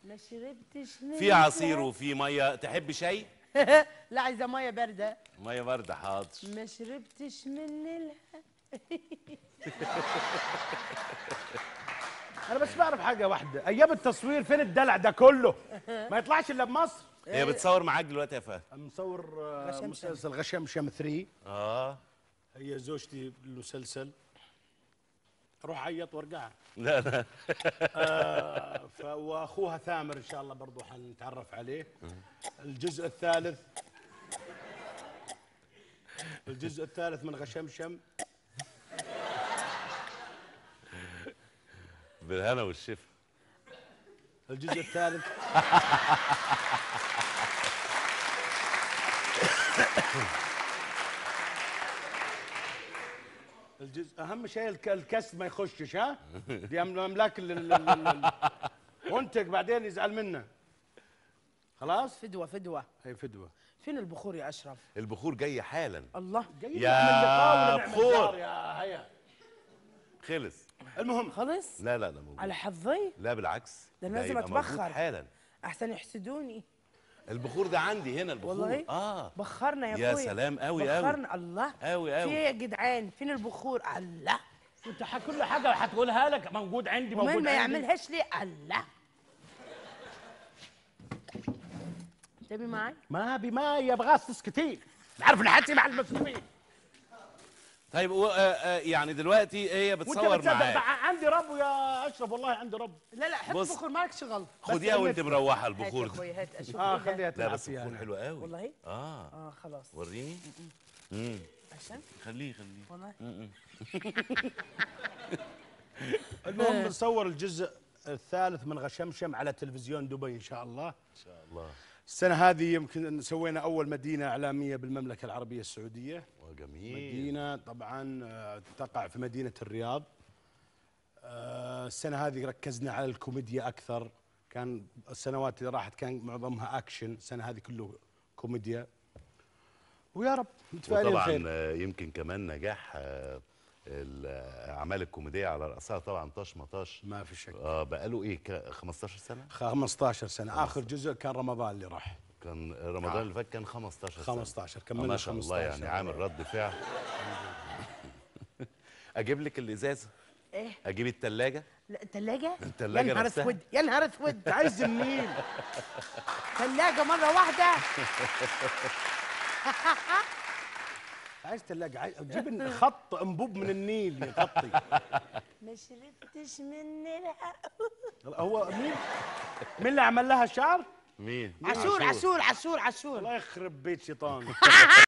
ما شربتش من في عصير وفي ميه تحب شاي لا عايزه ميه بارده ميه بارده حاضر ما شربتش من الها انا بس بعرف حاجه واحده ايام التصوير فين الدلع ده كله ما يطلعش الا بمصر هي بتصور معاك دلوقتي يا فهد مصور آه، غشمشم. مسلسل غشمشم 3 اه هي زوجتي المسلسل اروح عيط وارجع لا لا آه، ف- واخوها ثامر ان شاء الله برضو حنتعرف عليه الجزء الثالث الجزء الثالث من غشمشم بالهنا والشفا الجزء الثالث الجزء اهم شيء الك- الكسب ما يخشش ها دي أم- املاك ال- ال- ال- ال- وانتج بعدين يزعل منا خلاص فدوه فدوه هي فدوه فين البخور يا اشرف البخور جاي حالا الله جاي يا نعمل لقاء ولا نعمل بخور. دار يا هيا خلص المهم خلص لا لا لا موجود على حظي لا بالعكس ده أنا لازم يبقى موجود أتبخر. حالا احسن يحسدوني البخور ده عندي هنا البخور والله اه بخرنا يا يا اخويا سلام أوي أوي. بخرنا الله أوي في أوي. ايه يا جدعان فين البخور الله انت ح- كل حاجه هتقولها لك موجود عندي موجود ومن ما عندي يعملهاش ليه الله انتبهي معايا ما بي ما يبغى كتير عارف نحكي مع المسلمين طيب و... آه آه يعني دلوقتي هي وانت بتصور بتصدق معاك بقى عندي رب يا اشرف والله عندي رب لا لا حط بص. بخور مالكش غلط خديها بس وانت مروحه هات البخور يا ده اخويا هات اشوف اه إيه خليها لا تلعب بس فيها بخور حلو قوي والله اه اه خلاص وريني امم عشان خليه خليه والله المهم بنصور الجزء الثالث من غشمشم على تلفزيون دبي ان شاء الله ان شاء الله السنه هذه يمكن سوينا اول مدينه اعلاميه بالمملكه العربيه السعوديه وجميل مدينه طبعا آه، تقع في مدينه الرياض آه، السنه هذه ركزنا على الكوميديا اكثر كان السنوات اللي راحت كان معظمها اكشن السنه هذه كله كوميديا ويا رب متفائلين وطبعا خير آه، يمكن كمان نجاح آه، الاعمال الكوميديه على راسها طبعا طاش مطاش ما في شك اه بقاله ايه ك- 15 سنه 15 سنه اخر جزء كان رمضان اللي راح كان رمضان اللي فات كان 15 سنه 15 آه، كملنا ما شاء الله يعني 15. عامل رد فعل اجيب لك الازازه ايه اجيب الثلاجه لا الثلاجه التلاجة يا نهار نفسها؟ اسود يا نهار اسود عايز النيل ثلاجه مره واحده عايز تلاقي عايز جيب خط انبوب من النيل يغطي ما شربتش من الها هو مين مين اللي عمل لها الشعر مين عاشور عاشور عاشور عاشور الله يخرب بيت شيطان